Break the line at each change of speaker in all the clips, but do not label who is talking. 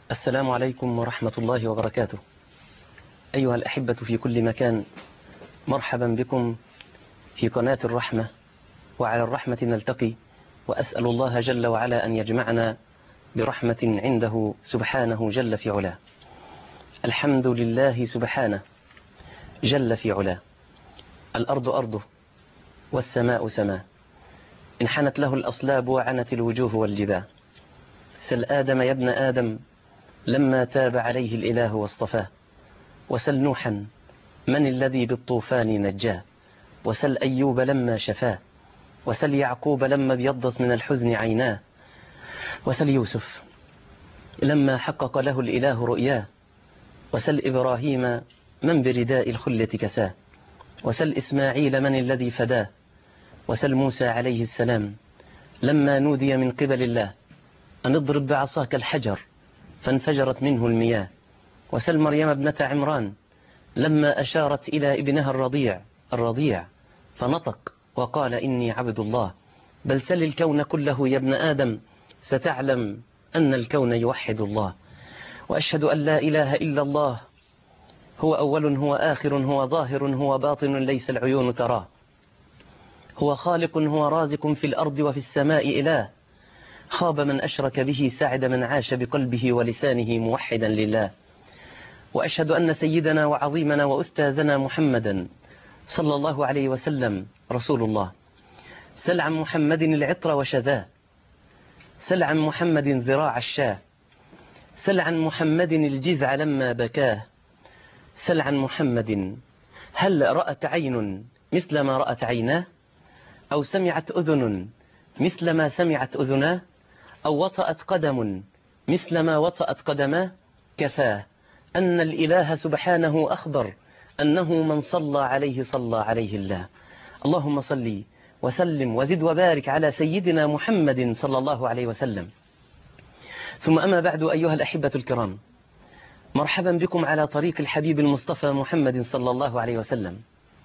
السلام عليكم ورحمة الله وبركاته أيها الأحبة في كل مكان مرحبا بكم في قناة الرحمة وعلى الرحمة نلتقي وأسأل الله جل وعلا أن يجمعنا برحمة عنده سبحانه جل في علاه الحمد لله سبحانه جل في علاه الأرض أرضه والسماء سماه انحنت له الأصلاب وعنت الوجوه والجباه سل آدم يا ابن آدم لما تاب عليه الإله واصطفاه وسل نوحا من الذي بالطوفان نجاه وسل أيوب لما شفاه وسل يعقوب لما ابيضت من الحزن عيناه وسل يوسف لما حقق له الإله رؤياه وسل إبراهيم من برداء الخلة كساه وسل إسماعيل من الذي فداه وسل موسى عليه السلام لما نودي من قبل الله أن اضرب بعصاك الحجر فانفجرت منه المياه وسل مريم ابنة عمران لما أشارت إلى ابنها الرضيع الرضيع فنطق وقال إني عبد الله بل سل الكون كله يا ابن آدم ستعلم أن الكون يوحد الله وأشهد أن لا إله إلا الله هو أول هو آخر هو ظاهر هو باطن ليس العيون تراه هو خالق هو رازق في الأرض وفي السماء إله خاب من أشرك به سعد من عاش بقلبه ولسانه موحدا لله وأشهد أن سيدنا وعظيمنا وأستاذنا محمدا صلى الله عليه وسلم رسول الله سل عن محمد العطر وشذاه سل عن محمد ذراع الشاه سل عن محمد الجذع لما بكاه سل عن محمد هل رأت عين مثل ما رأت عيناه أو سمعت أذن مثل ما سمعت أذناه أو وطأت قدم مثل ما وطأت قدماه كفاه أن الإله سبحانه أخبر أنه من صلى عليه صلى عليه الله اللهم صل وسلم وزد وبارك على سيدنا محمد صلى الله عليه وسلم ثم أما بعد أيها الأحبة الكرام مرحبا بكم على طريق الحبيب المصطفى محمد صلى الله عليه وسلم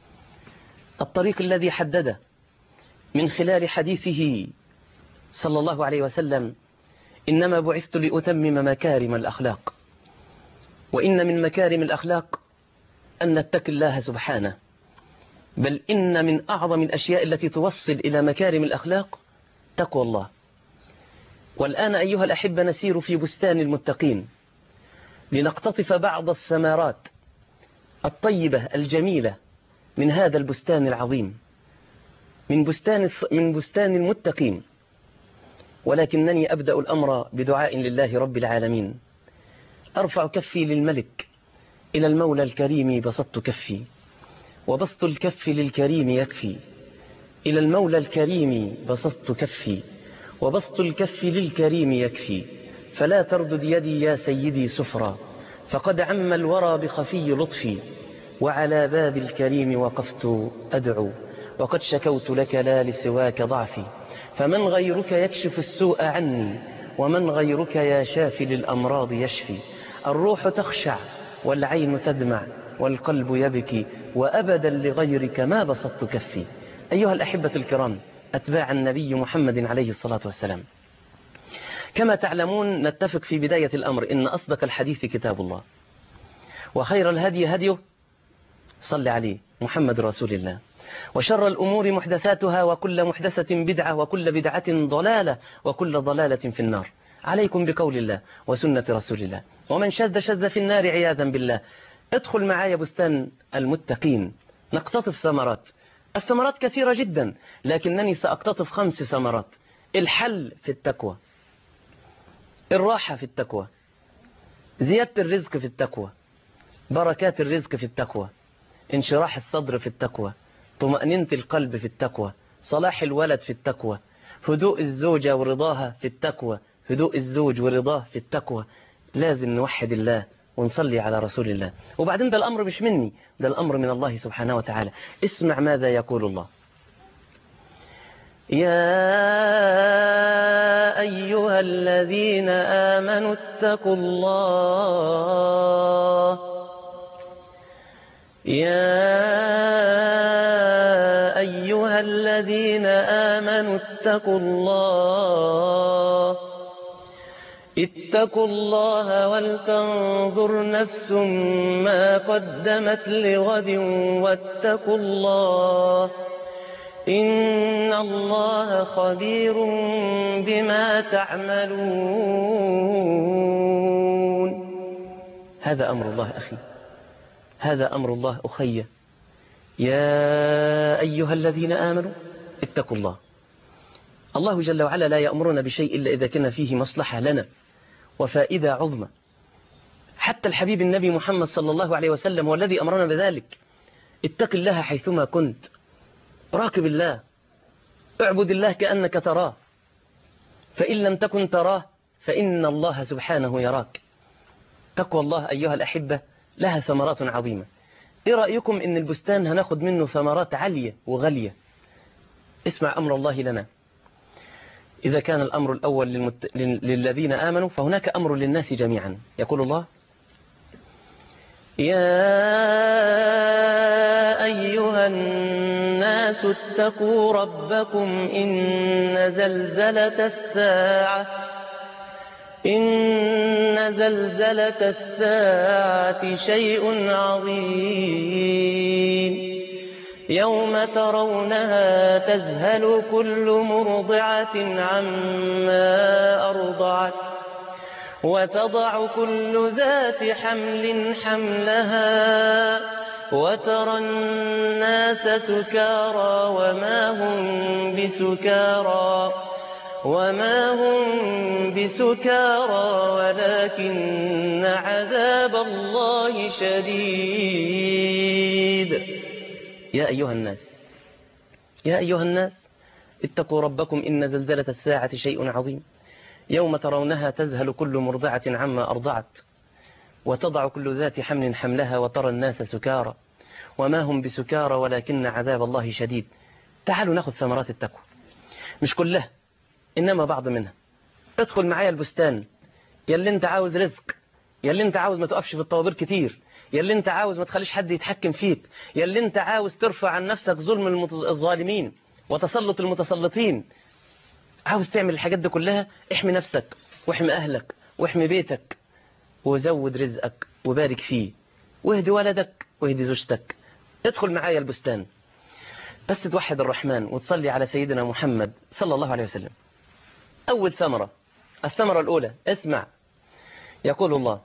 الطريق الذي حدد من خلال حديثه صلى الله عليه وسلم إنما بعثت لأتمم مكارم الأخلاق وإن من مكارم الأخلاق أن نتقي الله سبحانه بل إن من أعظم الأشياء التي توصل إلى مكارم الأخلاق تقوى الله والآن أيها الأحبة نسير في بستان المتقين لنقتطف بعض الثمرات الطيبة الجميلة من هذا البستان العظيم من بستان من بستان المتقين ولكنني أبدأ الأمر بدعاء لله رب العالمين أرفع كفي للملك إلى المولى الكريم بسطت كفي وبسط الكف للكريم يكفي إلى المولى الكريم بسطت كفي وبسط الكف للكريم يكفي فلا تردد يدي يا سيدي سفرا فقد عم الورى بخفي لطفي وعلى باب الكريم وقفت أدعو وقد شكوت لك لا لسواك ضعفي فمن غيرك يكشف السوء عني ومن غيرك يا شافي للأمراض يشفي الروح تخشع والعين تدمع والقلب يبكي وأبدا لغيرك ما بسطت كفي أيها الأحبة الكرام أتباع النبي محمد عليه الصلاة والسلام كما تعلمون نتفق في بداية الأمر إن أصدق الحديث كتاب الله وخير الهدي هديه صل عليه محمد رسول الله وشر الأمور محدثاتها وكل محدثة بدعة وكل بدعة ضلالة وكل ضلالة في النار عليكم بقول الله وسنة رسول الله ومن شذ شذ في النار عياذا بالله ادخل معايا بستان المتقين نقتطف ثمرات الثمرات كثيرة جدا لكنني سأقتطف خمس ثمرات الحل في التقوى الراحة في التقوى زيادة الرزق في التقوى بركات الرزق في التقوى انشراح الصدر في التقوى طمأنينة القلب في التقوى صلاح الولد في التقوى هدوء الزوجة ورضاها في التقوى هدوء الزوج ورضاه في التقوى لازم نوحد الله ونصلي على رسول الله وبعدين ده الأمر مش مني ده الأمر من الله سبحانه وتعالى اسمع ماذا يقول الله يا أيها الذين آمنوا اتقوا الله يا أيها الذين آمنوا اتقوا الله اتقوا الله ولتنظر نفس ما قدمت لغد واتقوا الله إن الله خبير بما تعملون هذا أمر الله أخي هذا أمر الله أخي يا أيها الذين آمنوا اتقوا الله الله جل وعلا لا يأمرنا بشيء إلا إذا كان فيه مصلحة لنا وفائدة عظمى حتى الحبيب النبي محمد صلى الله عليه وسلم هو الذي أمرنا بذلك اتق الله حيثما كنت راقب الله اعبد الله كأنك تراه فإن لم تكن تراه فإن الله سبحانه يراك تقوى الله أيها الأحبة لها ثمرات عظيمة إيه رأيكم إن البستان هناخد منه ثمرات عالية وغالية اسمع أمر الله لنا إذا كان الأمر الأول للمت... للذين آمنوا فهناك أمر للناس جميعا يقول الله يا أيها الناس اتقوا ربكم إن زلزلة الساعة إن زلزلة الساعة شيء عظيم يوم ترونها تذهل كل مرضعة عما أرضعت وتضع كل ذات حمل حملها وترى الناس سكارى وما هم بسكارى وما هم بسكارى ولكن عذاب الله شديد يا أيها الناس يا أيها الناس اتقوا ربكم إن زلزلة الساعة شيء عظيم يوم ترونها تزهل كل مرضعة عما أرضعت وتضع كل ذات حمل حملها وترى الناس سكارى وما هم بسكارى ولكن عذاب الله شديد تعالوا ناخذ ثمرات التقوى مش كلها إنما بعض منها ادخل معايا البستان يلي انت عاوز رزق يلي انت عاوز ما تقفش في الطوابير كتير يلي انت عاوز ما تخليش حد يتحكم فيك يلي انت عاوز ترفع عن نفسك ظلم الظالمين وتسلط المتسلطين عاوز تعمل الحاجات دي كلها احمي نفسك واحمي أهلك واحمي بيتك وزود رزقك وبارك فيه واهدي ولدك واهدي زوجتك ادخل معايا البستان بس توحد الرحمن وتصلي على سيدنا محمد صلى الله عليه وسلم أول ثمرة الثمرة الأولى اسمع يقول الله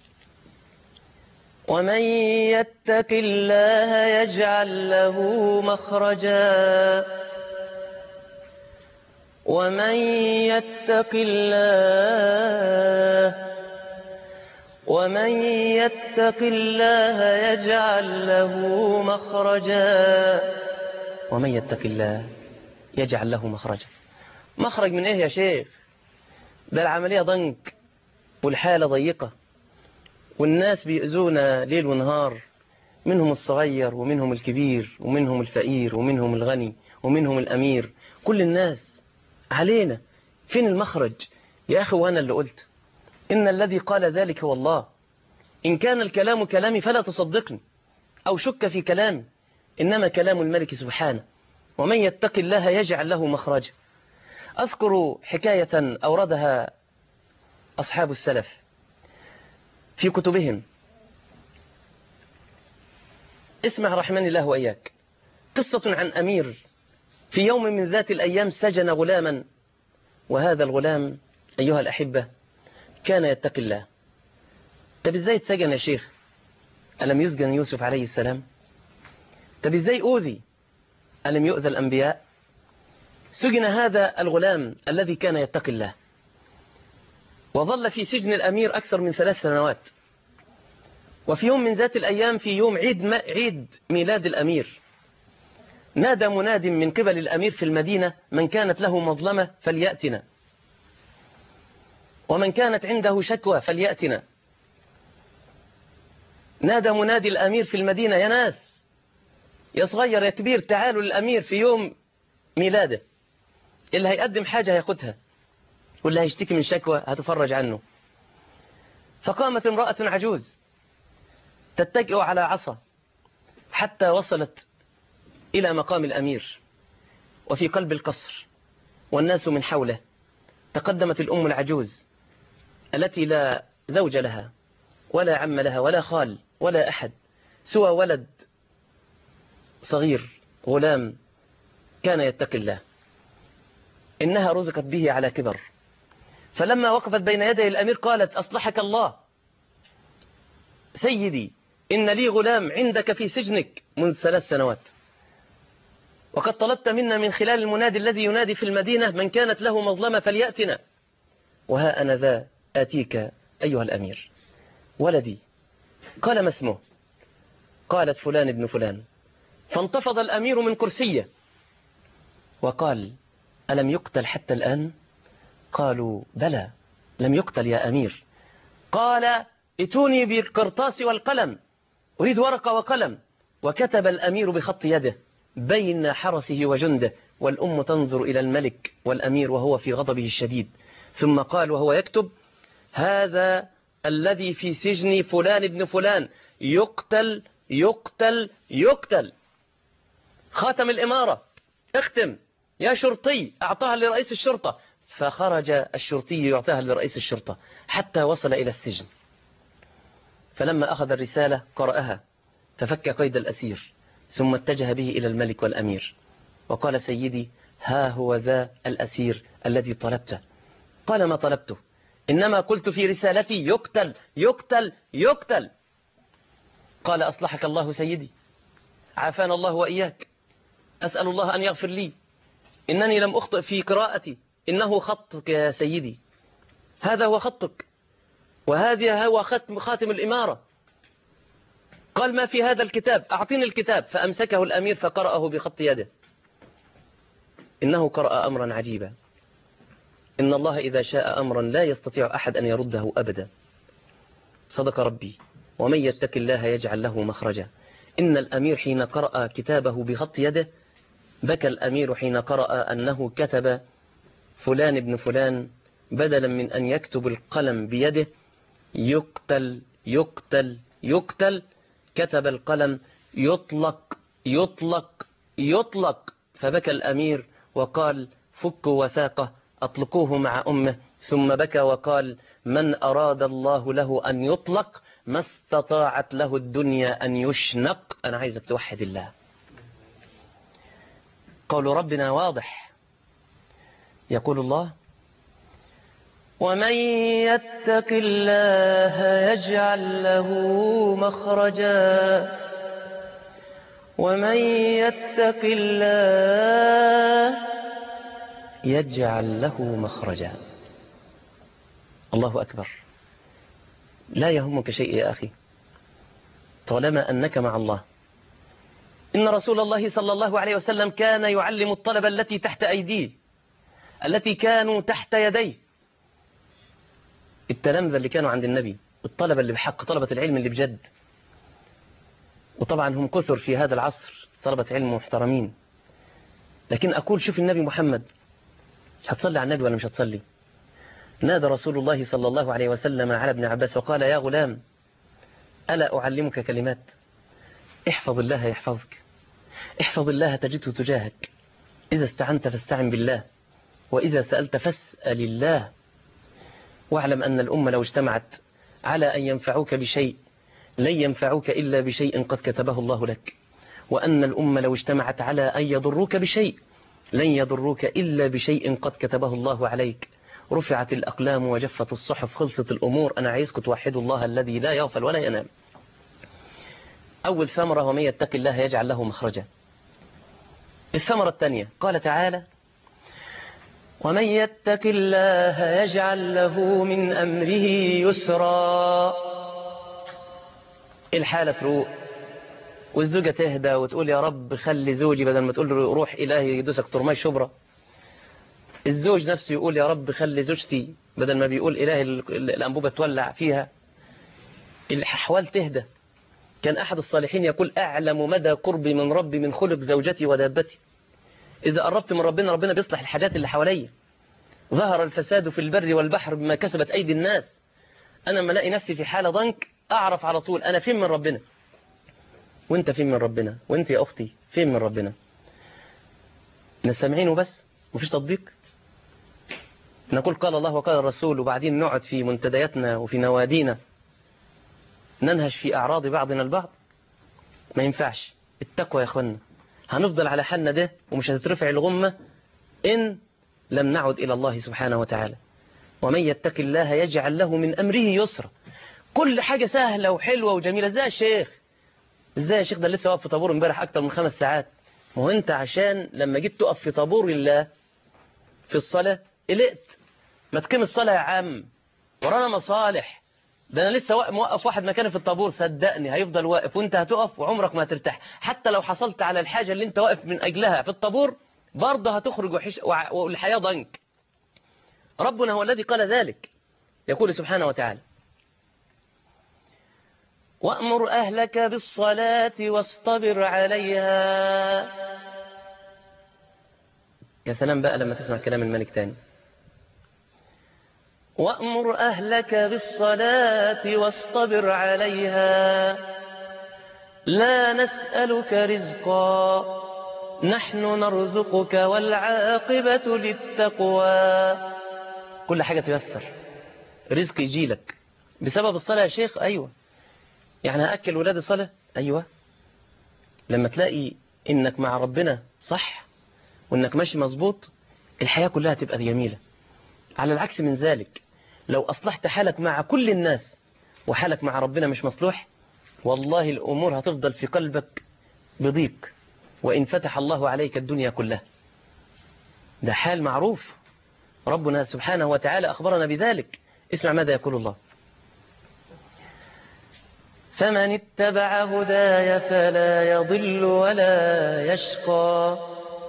ومن يتق الله يجعل له مخرجا ومن يتق الله ومن يتق الله يجعل له مخرجا ومن يتق الله يجعل له مخرجا مخرج من ايه يا شيخ ده العملية ضنك والحالة ضيقة والناس بيؤذونا ليل ونهار منهم الصغير ومنهم الكبير ومنهم الفقير ومنهم الغني ومنهم الأمير كل الناس علينا فين المخرج يا أخي وأنا اللي قلت إن الذي قال ذلك هو الله إن كان الكلام كلامي فلا تصدقني أو شك في كلامي إنما كلام الملك سبحانه ومن يتق الله يجعل له مخرجا أذكر حكاية أوردها أصحاب السلف في كتبهم اسمع رحمن الله وإياك قصة عن أمير في يوم من ذات الأيام سجن غلاما وهذا الغلام أيها الأحبة كان يتقي الله طب ازاي اتسجن يا شيخ ألم يسجن يوسف عليه السلام طب ازاي أوذي ألم يؤذى الأنبياء سجن هذا الغلام الذي كان يتقي الله وظل في سجن الأمير أكثر من ثلاث سنوات وفي يوم من ذات الأيام في يوم عيد, ما عيد ميلاد الأمير نادى مناد من قبل الأمير في المدينة من كانت له مظلمة فليأتنا ومن كانت عنده شكوى فليأتنا نادى منادي الأمير في المدينة يا ناس يا صغير يا كبير تعالوا للأمير في يوم ميلاده اللي هيقدم حاجة هياخدها واللي هيشتكي من شكوى هتفرج عنه فقامت امرأة عجوز تتكئ على عصا حتى وصلت إلى مقام الأمير وفي قلب القصر والناس من حوله تقدمت الأم العجوز التي لا زوج لها ولا عم لها ولا خال ولا أحد سوى ولد صغير غلام كان يتقي الله إنها رزقت به على كبر فلما وقفت بين يدي الأمير قالت أصلحك الله سيدي إن لي غلام عندك في سجنك منذ ثلاث سنوات وقد طلبت منا من خلال المنادي الذي ينادي في المدينة من كانت له مظلمة فليأتنا وها أنا ذا آتيك أيها الأمير ولدي قال ما اسمه قالت فلان ابن فلان فانتفض الأمير من كرسيه وقال ألم يقتل حتى الآن قالوا بلى لم يقتل يا أمير قال اتوني بالقرطاس والقلم أريد ورقة وقلم وكتب الأمير بخط يده بين حرسه وجنده والأم تنظر إلى الملك والأمير وهو في غضبه الشديد ثم قال وهو يكتب هذا الذي في سجن فلان ابن فلان يقتل يقتل يقتل خاتم الإمارة اختم يا شرطي أعطاها لرئيس الشرطة فخرج الشرطي يعطيها لرئيس الشرطة حتى وصل إلى السجن فلما أخذ الرسالة قرأها ففك قيد الأسير ثم اتجه به إلى الملك والأمير وقال سيدي ها هو ذا الأسير الذي طلبته قال ما طلبته إنما قلت في رسالتي يقتل يقتل يقتل قال أصلحك الله سيدي عافانا الله وإياك أسأل الله أن يغفر لي إنني لم أخطئ في قراءتي إنه خطك يا سيدي هذا هو خطك وهذا هو ختم خاتم الإمارة قال ما في هذا الكتاب أعطيني الكتاب فأمسكه الأمير فقرأه بخط يده إنه قرأ أمرا عجيبا إن الله إذا شاء أمرا لا يستطيع أحد أن يرده أبدا صدق ربي ومن يتق الله يجعل له مخرجا إن الأمير حين قرأ كتابه بخط يده بكى الأمير حين قرأ أنه كتب فلان ابن فلان بدلا من أن يكتب القلم بيده يقتل يقتل يقتل كتب القلم يطلق يطلق يطلق فبكى الأمير وقال فكوا وثاقه أطلقوه مع أمه ثم بكى وقال من أراد الله له أن يطلق ما استطاعت له الدنيا أن يشنق أنا عايزك توحد الله قول ربنا واضح يقول الله ومن يتق الله يجعل له مخرجا ومن يتق الله يجعل له مخرجا الله أكبر لا يهمك شيء يا أخي طالما أنك مع الله إن رسول الله صلى الله عليه وسلم كان يعلم الطلبة التي تحت أيديه التي كانوا تحت يديه التلامذة اللي كانوا عند النبي الطلبة اللي بحق طلبة العلم اللي بجد وطبعا هم كثر في هذا العصر طلبة علم محترمين لكن أقول شوف النبي محمد هتصلي على النبي ولا مش هتصلي نادى رسول الله صلى الله عليه وسلم على ابن عباس وقال يا غلام ألا أعلمك كلمات احفظ الله يحفظك احفظ الله تجده تجاهك إذا استعنت فاستعن بالله وإذا سألت فاسأل الله واعلم أن الأمة لو اجتمعت على أن ينفعوك بشيء لن ينفعوك إلا بشيء قد كتبه الله لك وأن الأمة لو اجتمعت على أن يضروك بشيء لن يضروك إلا بشيء قد كتبه الله عليك رفعت الأقلام وجفت الصحف خلصت الأمور أنا عايزكم توحدوا الله الذي لا يغفل ولا ينام أول ثمرة ومن يتق الله يجعل له مخرجا الثمرة الثانية قال تعالى ومن يتق الله يجعل له من أمره يسرا الحالة تروق والزوجة تهدى وتقول يا رب خلي زوجي بدل ما تقول له روح إلهي يدوسك ترمي شبرة الزوج نفسه يقول يا رب خلي زوجتي بدل ما بيقول إلهي الأنبوبة تولع فيها الأحوال تهدى كان أحد الصالحين يقول أعلم مدى قربي من ربي من خلق زوجتي ودابتي إذا قربت من ربنا ربنا بيصلح الحاجات اللي حواليا ظهر الفساد في البر والبحر بما كسبت أيدي الناس أنا لما الاقي نفسي في حالة ضنك أعرف على طول أنا فين من ربنا وانت فين من ربنا وانت يا أختي فين من ربنا نسمعين وبس مفيش تطبيق نقول قال الله وقال الرسول وبعدين نقعد في منتدياتنا وفي نوادينا ننهش في أعراض بعضنا البعض ما ينفعش التقوى يا أخوانا هنفضل على حالنا ده ومش هتترفع الغمة إن لم نعد إلى الله سبحانه وتعالى ومن يتق الله يجعل له من أمره يسرا كل حاجة سهلة وحلوة وجميلة ازاي يا شيخ ازاي يا شيخ ده لسه واقف في طابور امبارح أكتر من خمس ساعات وانت عشان لما جيت تقف في طابور الله في الصلاة قلقت ما تقيم الصلاة يا عم ورانا مصالح ده انا لسه موقف واحد مكاني في الطابور صدقني هيفضل واقف وانت هتقف وعمرك ما هترتاح حتى لو حصلت على الحاجة اللي انت واقف من اجلها في الطابور برضه هتخرج وحش والحياة ضنك ربنا هو الذي قال ذلك يقول سبحانه وتعالى وأمر أهلك بالصلاة واصطبر عليها يا سلام بقى لما تسمع كلام الملك تاني وأمر أهلك بالصلاة واصطبر عليها لا نسألك رزقا نحن نرزقك والعاقبة للتقوى كل حاجة تيسر رزق يجيلك بسبب الصلاة يا شيخ أيوة يعني هأكل ولادي صلاة أيوة لما تلاقي إنك مع ربنا صح وإنك ماشي مظبوط الحياة كلها تبقى جميلة على العكس من ذلك لو أصلحت حالك مع كل الناس وحالك مع ربنا مش مصلوح والله الأمور هتفضل في قلبك بضيق وإن فتح الله عليك الدنيا كلها ده حال معروف ربنا سبحانه وتعالى أخبرنا بذلك اسمع ماذا يقول الله فمن اتبع هداي فلا يضل ولا يشقى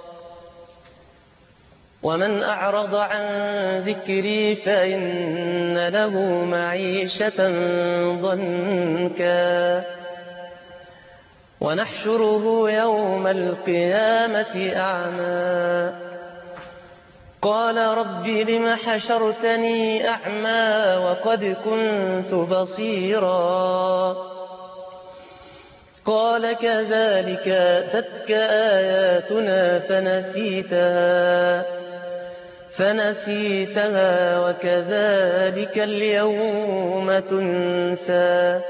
ومن أعرض عن ذكري فإن له معيشة ضنكا ونحشره يوم القيامة أعمى قال رب لم حشرتني أعمى وقد كنت بصيرا قال كذلك تتك آياتنا فنسيتها فنسيتها وكذلك اليوم تنسى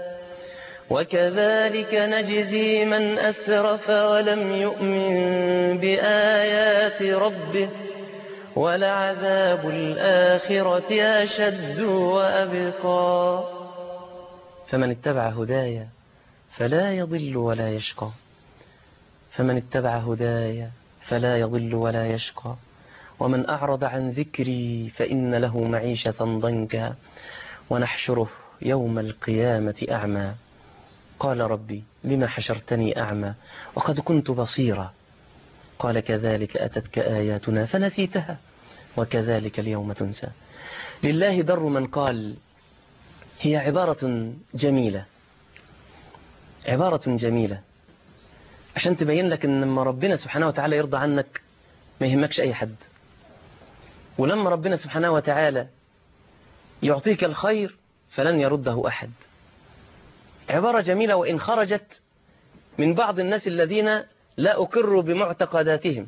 وكذلك نجزي من أسرف ولم يؤمن بآيات ربه ولعذاب الآخرة أشد وأبقى فمن اتبع هدايا فلا يضل ولا يشقى فمن اتبع هدايا فلا يضل ولا يشقى ومن أعرض عن ذكري فإن له معيشة ضنكا ونحشره يوم القيامة أعمى قال ربي لما حشرتني أعمى وقد كنت بصيرا قال كذلك أتتك آياتنا فنسيتها وكذلك اليوم تنسى لله در من قال هي عبارة جميلة عبارة جميلة عشان تبين لك ان لما ربنا سبحانه وتعالى يرضى عنك ما يهمكش اي حد ولما ربنا سبحانه وتعالى يعطيك الخير فلن يرده احد عبارة جميلة وان خرجت من بعض الناس الذين لا اقر بمعتقداتهم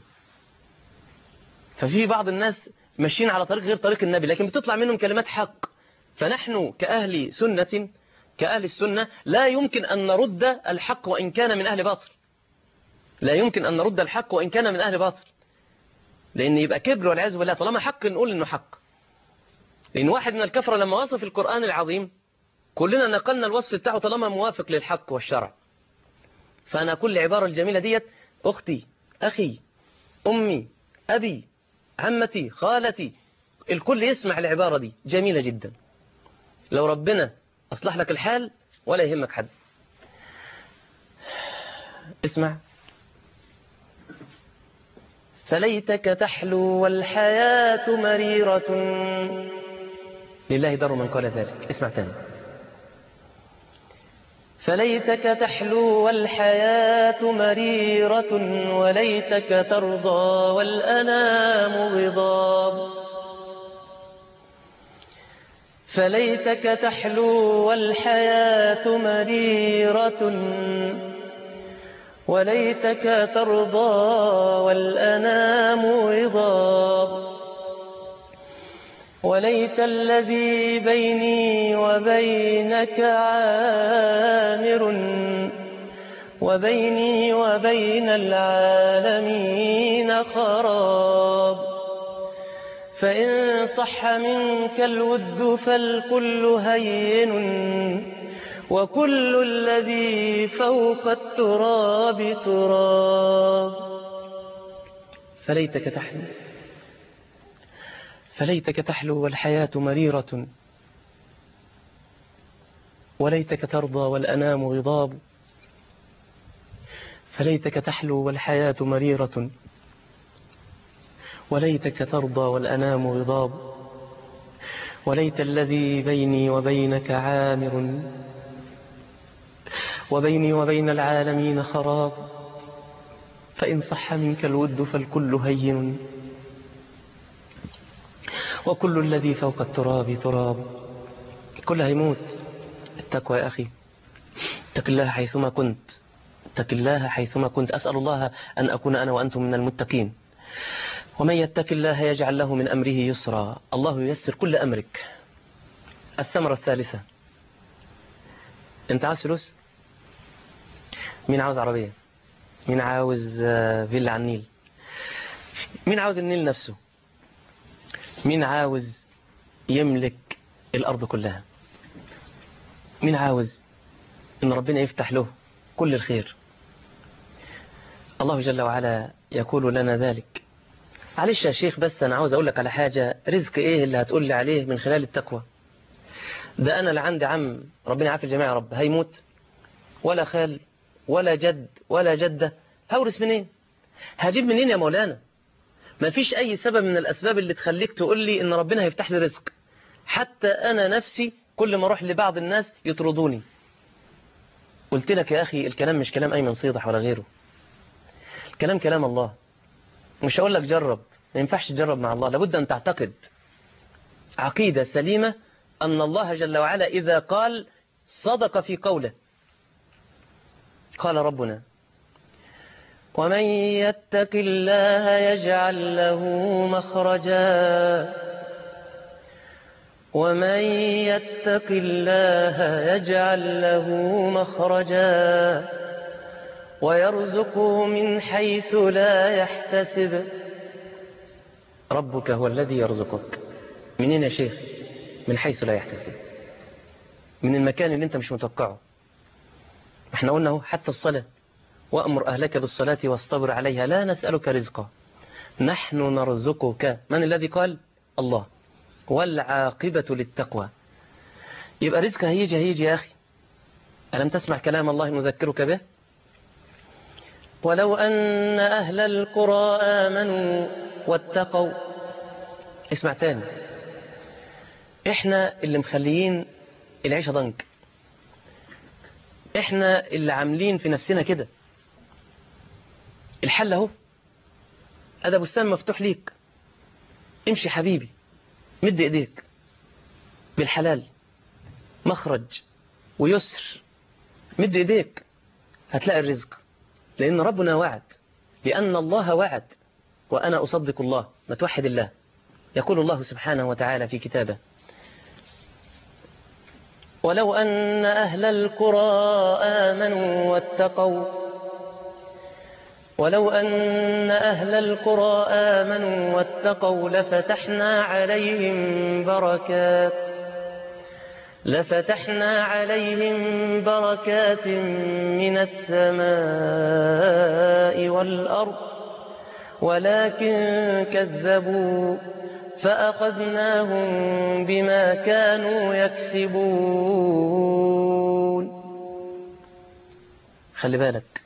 ففي بعض الناس ماشيين على طريق غير طريق النبي لكن بتطلع منهم كلمات حق فنحن كأهل سنة كأهل السنة لا يمكن أن نرد الحق وإن كان من أهل باطل لا يمكن أن نرد الحق وإن كان من أهل باطل لأن يبقى كبر والعياذ بالله طالما حق نقول إنه حق لأن واحد من الكفرة لما وصف القرآن العظيم كلنا نقلنا الوصف بتاعه طالما موافق للحق والشرع فأنا كل عبارة الجميلة ديت أختي أخي أمي أبي عمتي خالتي الكل يسمع العبارة دي جميلة جدا لو ربنا أصلح لك الحال ولا يهمك حد اسمع فليتك تحلو والحياة مريرة لله در من قال ذلك اسمع ثاني فليتك تحلو والحياة مريرة وليتك ترضى والأنام غضاب فليتك تحلو والحياة مريرة وليتك ترضى والأنام غضاب وليت الذي بيني وبينك عامر وبيني وبين العالمين خراب فإن صح منك الود فالكل هين وكل الذي فوق التراب تراب فليتك تحلو فليتك تحلو والحياة مريرة وليتك ترضى والأنام غضاب فليتك تحلو والحياة مريرة وليتك ترضى والأنام غضاب وليت الذي بيني وبينك عامر وبيني وبين العالمين خراب فإن صح منك الود فالكل هين وكل الذي فوق التراب تراب كل هيموت التقوى يا أخي اتق الله حيثما كنت اتق الله حيثما كنت أسأل الله أن أكون أنا وأنتم من المتقين ومن يتق الله يجعل له من أمره يسرا الله ييسر كل أمرك الثمرة الثالثة انت عاوز فلوس مين عاوز عربية مين عاوز فيلا على النيل مين عاوز النيل نفسه مين عاوز يملك الأرض كلها مين عاوز ان ربنا يفتح له كل الخير الله جل وعلا يقول لنا ذلك معلش يا شيخ بس أنا عاوز أقول لك على حاجة رزق إيه اللي هتقول لي عليه من خلال التقوى ده أنا اللي عندي عم ربنا يعافي الجميع يا رب هيموت ولا خال ولا جد ولا جدة هورث منين هجيب منين يا مولانا ما فيش أي سبب من الأسباب اللي تخليك تقول لي إن ربنا هيفتح لي رزق حتى أنا نفسي كل ما أروح لبعض الناس يطردوني قلت لك يا أخي الكلام مش كلام أيمن صيدح ولا غيره الكلام كلام الله مش هقول لك جرب ما ينفعش تجرب مع الله لابد أن تعتقد عقيدة سليمة أن الله جل وعلا إذا قال صدق في قوله قال ربنا ومن يتق الله يجعل له مخرجا ومن يتق الله يجعل له مخرجا ويرزقه من حيث لا يحتسب ربك هو الذي يرزقك منين يا شيخ من حيث لا يحتسب من المكان اللي انت مش متوقعه احنا قلنا اهو حتى الصلاة وأمر أهلك بالصلاة واصطبر عليها لا نسألك رزقا نحن نرزقك من الذي قال الله والعاقبة للتقوى يبقى رزق هيجي هيجي يا أخي ألم تسمع كلام الله نذكرك به ولو أن أهل القرى آمنوا واتقوا اسمع تاني احنا اللي مخليين العيشة ضنك احنا اللي عاملين في نفسنا كده الحل اهو هذا بستان مفتوح ليك امشي حبيبي مد ايديك بالحلال مخرج ويسر مد ايديك هتلاقي الرزق لان ربنا وعد لان الله وعد وانا اصدق الله ما توحد الله يقول الله سبحانه وتعالى في كتابه ولو أن أهل القرى آمنوا واتقوا ولو أن أهل القرى آمنوا واتقوا لفتحنا عليهم بركات لفتحنا عليهم بركات من السماء والأرض ولكن كذبوا فأخذناهم بما كانوا يكسبون خلي بالك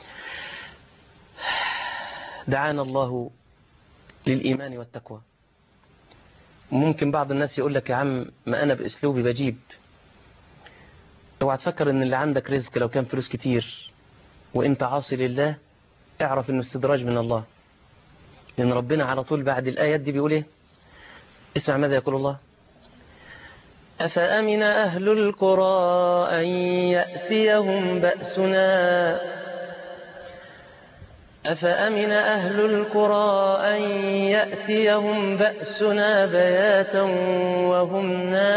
دعانا الله للإيمان والتقوى ممكن بعض الناس يقول لك يا عم ما أنا بأسلوبي بجيب اوعى تفكر ان اللي عندك رزق لو كان فلوس كتير وانت عاصي لله اعرف انه استدراج من الله لان ربنا على طول بعد الآيات دي بيقول ايه اسمع ماذا يقول الله أفأمن أهل القرى أن يأتيهم بأسنا أفأمن أهل القرى أن يأتيهم بأسنا بياتا وهم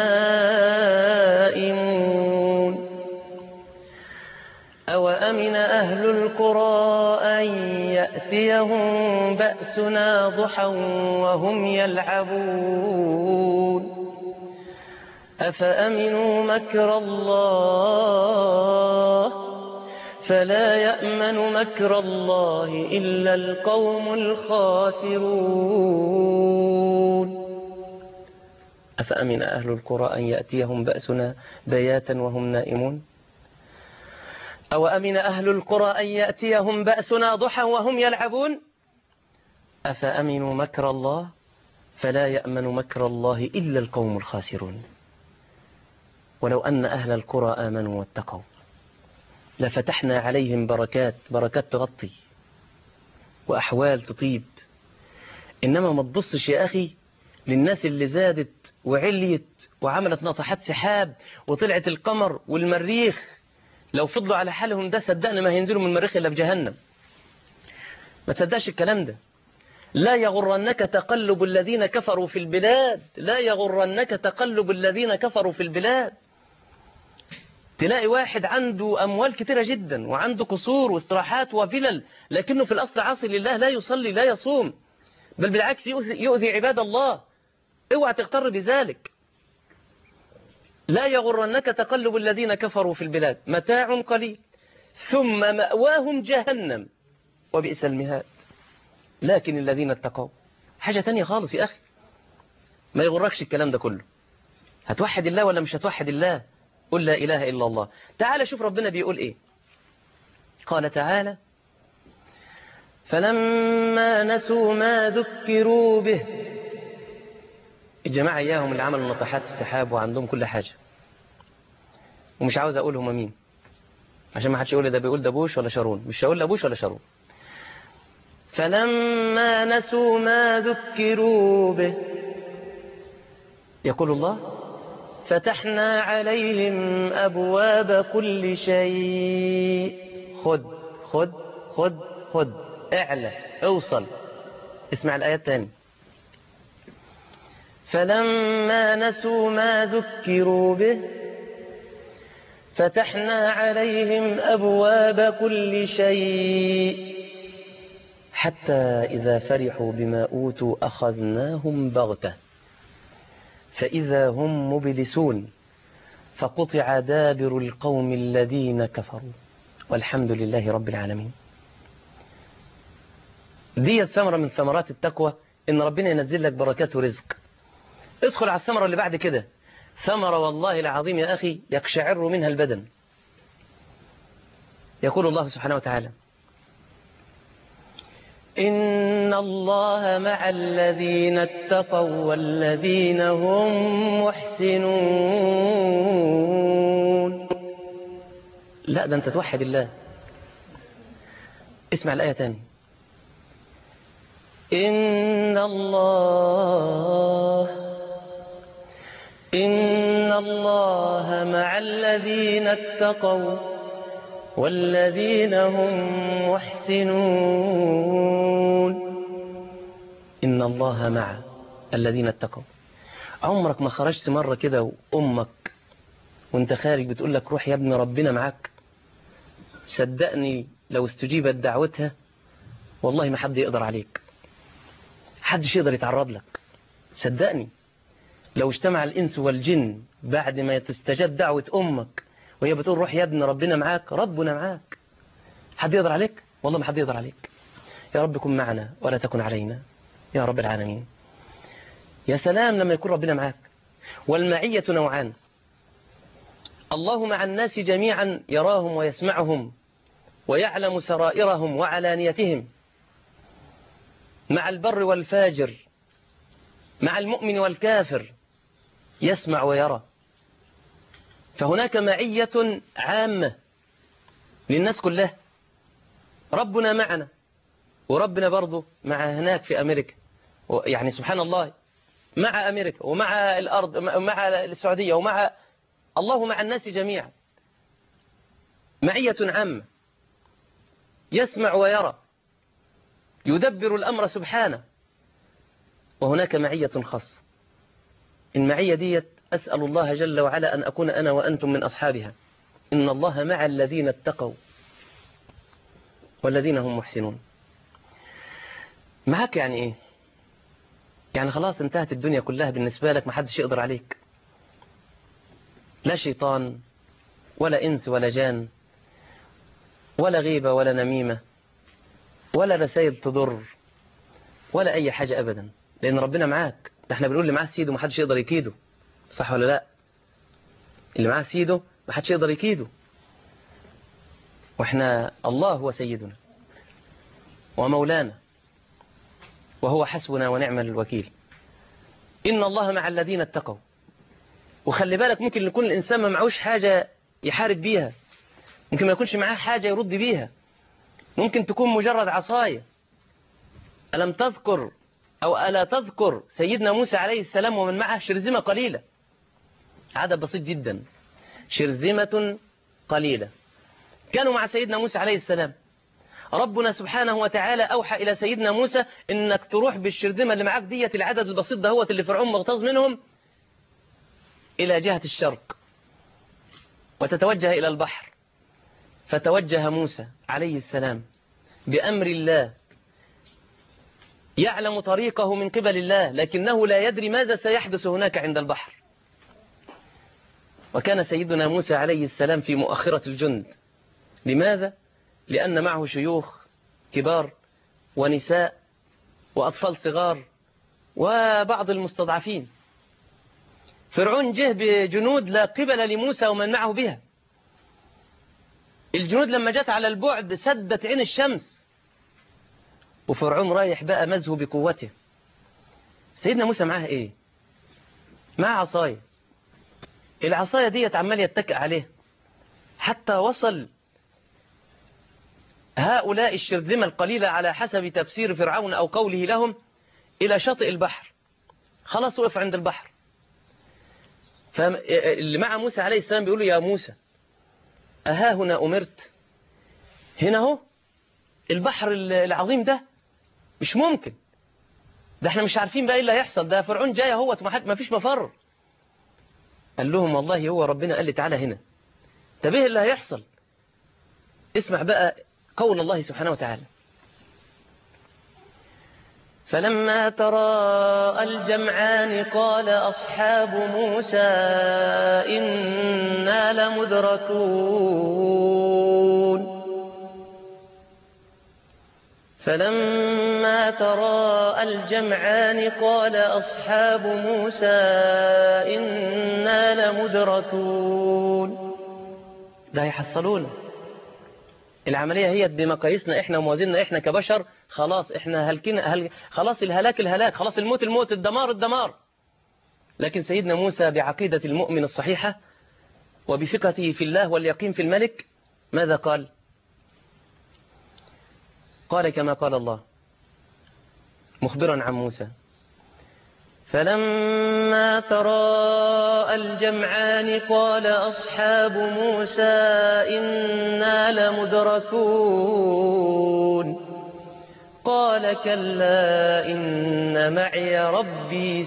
نائمون أوأمن أهل القرى أن يأتيهم بأسنا ضحى وهم يلعبون أفأمنوا مكر الله فلا يأمن مكر الله إلا القوم الخاسرون أفأمن أهل القرى أن يأتيهم بأسنا بياتا وهم نائمون أو أمن أهل القرى أن يأتيهم بأسنا ضحى وهم يلعبون أفأمنوا مكر الله فلا يأمن مكر الله إلا القوم الخاسرون ولو أن أهل القرى آمنوا واتقوا لفتحنا عليهم بركات بركات تغطي وأحوال تطيب إنما ما تبصش يا أخي للناس اللي زادت وعليت وعملت ناطحات سحاب وطلعت القمر والمريخ لو فضلوا على حالهم ده صدقنا ما هينزلوا من المريخ إلا في جهنم ما تصدقش الكلام ده لا يغرنك تقلب الذين كفروا في البلاد لا يغرنك تقلب الذين كفروا في البلاد تلاقي واحد عنده أموال كتيرة جدا وعنده قصور واستراحات وفلل لكنه في الأصل عاصي لله لا يصلي لا يصوم بل بالعكس يؤذي, يؤذي عباد الله اوعى تغتر بذلك لا يغرنك تقلب الذين كفروا في البلاد متاع قليل ثم مأواهم جهنم وبئس المهاد لكن الذين اتقوا حاجة تانية خالص يا أخي ما يغركش الكلام ده كله هتوحد الله ولا مش هتوحد الله قل لا إله إلا الله تعال شوف ربنا بيقول إيه قال تعالى فلما نسوا ما ذكروا به الجماعة إياهم اللي عملوا نطحات السحاب وعندهم كل حاجة ومش عاوز أقول هم مين عشان ما حدش يقول ده بيقول ده بوش ولا شارون مش هقول لا بوش ولا شارون فلما نسوا ما ذكروا به يقول الله فتحنا عليهم أبواب كل شيء خد خد خد خد اعلى اوصل اسمع الآيات تاني فلما نسوا ما ذكروا به فتحنا عليهم أبواب كل شيء حتى إذا فرحوا بما أوتوا أخذناهم بغتة فإذا هم مبلسون فقطع دابر القوم الذين كفروا والحمد لله رب العالمين دي الثمرة من ثمرات التقوى إن ربنا ينزل لك بركات ورزق ادخل على الثمرة اللي بعد كده ثمرة والله العظيم يا أخي يقشعر منها البدن يقول الله سبحانه وتعالى إن الله مع الذين اتقوا والذين هم محسنون لا ده أنت توحد الله اسمع الآية تاني إن الله إن الله مع الذين اتقوا والذين هم محسنون إن الله مع الذين اتقوا عمرك ما خرجت مرة كده وأمك وانت خارج بتقول لك روح يا ابن ربنا معاك صدقني لو استجيبت دعوتها والله ما حد يقدر عليك حدش يقدر يتعرض لك صدقني لو اجتمع الإنس والجن بعد ما تستجاب دعوة أمك وهي بتقول روح يا ابن ربنا معاك ربنا معاك حد يقدر عليك والله ما حد يقدر عليك يا رب كن معنا ولا تكن علينا يا رب العالمين يا سلام لما يكون ربنا معاك والمعية نوعان الله مع الناس جميعا يراهم ويسمعهم ويعلم سرائرهم وعلانيتهم مع البر والفاجر مع المؤمن والكافر يسمع ويرى فهناك معية عامة للناس كلها ربنا معنا وربنا برضه مع هناك في أمريكا يعني سبحان الله مع أمريكا ومع الأرض مع السعودية ومع الله مع الناس جميعا معية عامة يسمع ويرى يدبر الأمر سبحانه وهناك معية خاصة المعية ديت أسأل الله جل وعلا أن أكون أنا وأنتم من أصحابها إن الله مع الذين اتقوا والذين هم محسنون معك يعني إيه يعني خلاص انتهت الدنيا كلها بالنسبة لك ما حدش يقدر عليك لا شيطان ولا إنس ولا جان ولا غيبة ولا نميمة ولا رسائل تضر ولا أي حاجة أبدا لأن ربنا معاك ده احنا بنقول اللي معاه سيده ما حدش يقدر يكيده صح ولا لا اللي معاه سيده ما حدش يقدر يكيده واحنا الله هو سيدنا ومولانا وهو حسبنا ونعم الوكيل إن الله مع الذين اتقوا وخلي بالك ممكن يكون الإنسان ما معهوش حاجة يحارب بيها ممكن ما يكونش معاه حاجة يرد بيها ممكن تكون مجرد عصاية ألم تذكر أو ألا تذكر سيدنا موسى عليه السلام ومن معه شرذمة قليلة عدد بسيط جدا شرذمة قليلة كانوا مع سيدنا موسى عليه السلام ربنا سبحانه وتعالى أوحى إلى سيدنا موسى إنك تروح بالشرذمة اللي معاك ديت العدد البسيط دهوت اللي فرعون مغتاظ منهم إلى جهة الشرق وتتوجه إلى البحر فتوجه موسى عليه السلام بأمر الله يعلم طريقه من قبل الله لكنه لا يدري ماذا سيحدث هناك عند البحر وكان سيدنا موسى عليه السلام في مؤخرة الجند لماذا؟ لأن معه شيوخ كبار ونساء وأطفال صغار وبعض المستضعفين فرعون جه بجنود لا قبل لموسى ومن معه بها الجنود لما جت على البعد سدت عين الشمس وفرعون رايح بقى مزه بقوته سيدنا موسى معاه ايه معاه عصاية العصاية ديت عمال يتكئ عليها حتى وصل هؤلاء الشرذمة القليلة على حسب تفسير فرعون أو قوله لهم إلى شاطئ البحر خلاص وقف عند البحر فاللي مع موسى عليه السلام بيقول له يا موسى أها هنا أمرت هنا هو البحر العظيم ده مش ممكن ده احنا مش عارفين بقى ايه اللي هيحصل ده فرعون جاي اهوت ما فيش مفر قال لهم والله هو ربنا قال لي تعالى هنا طب ايه اللي هيحصل اسمع بقى قول الله سبحانه وتعالى فلما تراءى الجمعان قال أصحاب موسى إنا لمدركون فلما تراءى الجمعان قال أصحاب موسى إنا لمدركون ده يحصلون العملية هي بمقاييسنا احنا وموازيننا احنا كبشر خلاص احنا هلكنا هل خلاص الهلاك الهلاك خلاص الموت الموت الدمار الدمار لكن سيدنا موسى بعقيدة المؤمن الصحيحة وبثقته في الله واليقين في الملك ماذا قال قال كما قال الله مخبرا عن موسى فلما تراءى الجمعان قال أصحاب موسى إنا لمدركون قال كلا إن معي ربي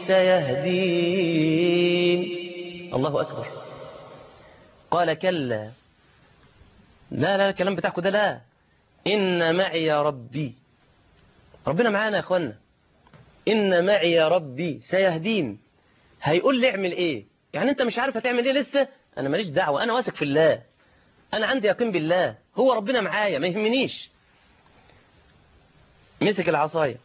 سيهدين الله أكبر قال كلا لا لا الكلام بتاعكم ده لا إن معي ربي ربنا معانا يا أخوانا إن معي ربي سيهدين هيقول لي اعمل إيه يعني أنت مش عارف هتعمل إيه لسه أنا ماليش دعوة أنا واثق في الله أنا عندي يقين بالله هو ربنا معايا ما يهمنيش مسك العصاية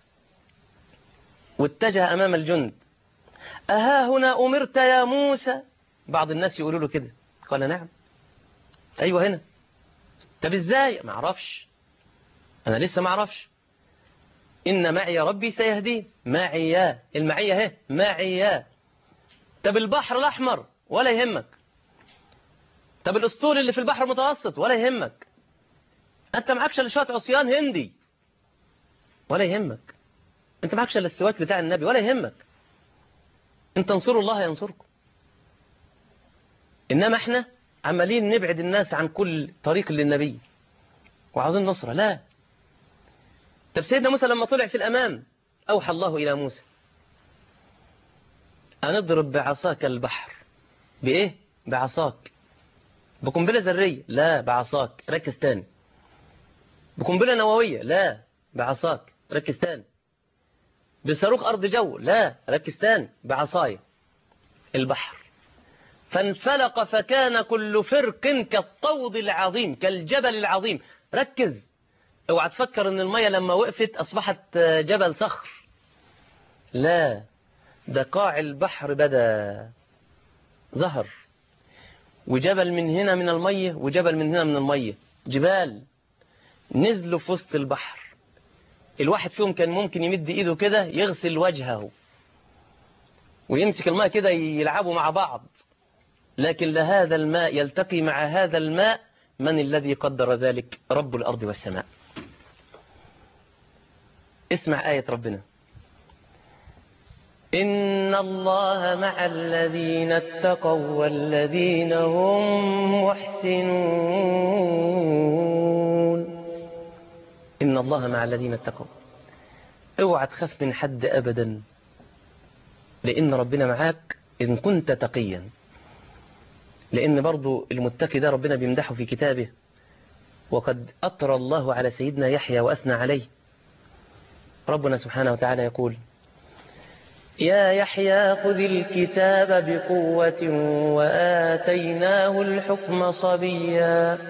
واتجه أمام الجند أها هنا أمرت يا موسى بعض الناس يقولوا له كده قال نعم أيوة هنا طب إزاي ما أعرفش أنا لسه ما أعرفش إن معي ربي سيهدي معي المعية اهي معي طب البحر الأحمر ولا يهمك طب الأسطول اللي في البحر المتوسط ولا يهمك أنت معكش إلا شوية عصيان هندي ولا يهمك أنت معكش إلا السواك بتاع النبي ولا يهمك إن تنصروا الله ينصركم إنما إحنا عمالين نبعد الناس عن كل طريق للنبي وعاوزين نصرة لا طب سيدنا موسى لما طلع في الأمام أوحى الله إلى موسى أن اضرب بعصاك البحر بإيه؟ بعصاك بقنبلة ذرية لا بعصاك ركز تاني بقنبلة نووية لا بعصاك ركز تاني بصاروخ أرض جو لا ركز تاني بعصاية البحر فانفلق فكان كل فرق كالطود العظيم كالجبل العظيم ركز اوعى تفكر ان المية لما وقفت اصبحت جبل صخر لا ده قاع البحر بدا ظهر وجبل من هنا من المية وجبل من هنا من المية جبال نزلوا في وسط البحر الواحد فيهم كان ممكن يمد ايده كده يغسل وجهه ويمسك الماء كده يلعبوا مع بعض لكن لهذا الماء يلتقي مع هذا الماء من الذي قدر ذلك رب الأرض والسماء اسمع آية ربنا إن الله مع الذين اتقوا والذين هم محسنون إن الله مع الذين اتقوا اوعى تخاف من حد أبدا لأن ربنا معاك إن كنت تقيا لأن برضو المتقي ده ربنا بيمدحه في كتابه وقد أطر الله على سيدنا يحيى وأثنى عليه ربنا سبحانه وتعالى يقول يا يحيى خذ الكتاب بقوة وآتيناه الحكم صبيا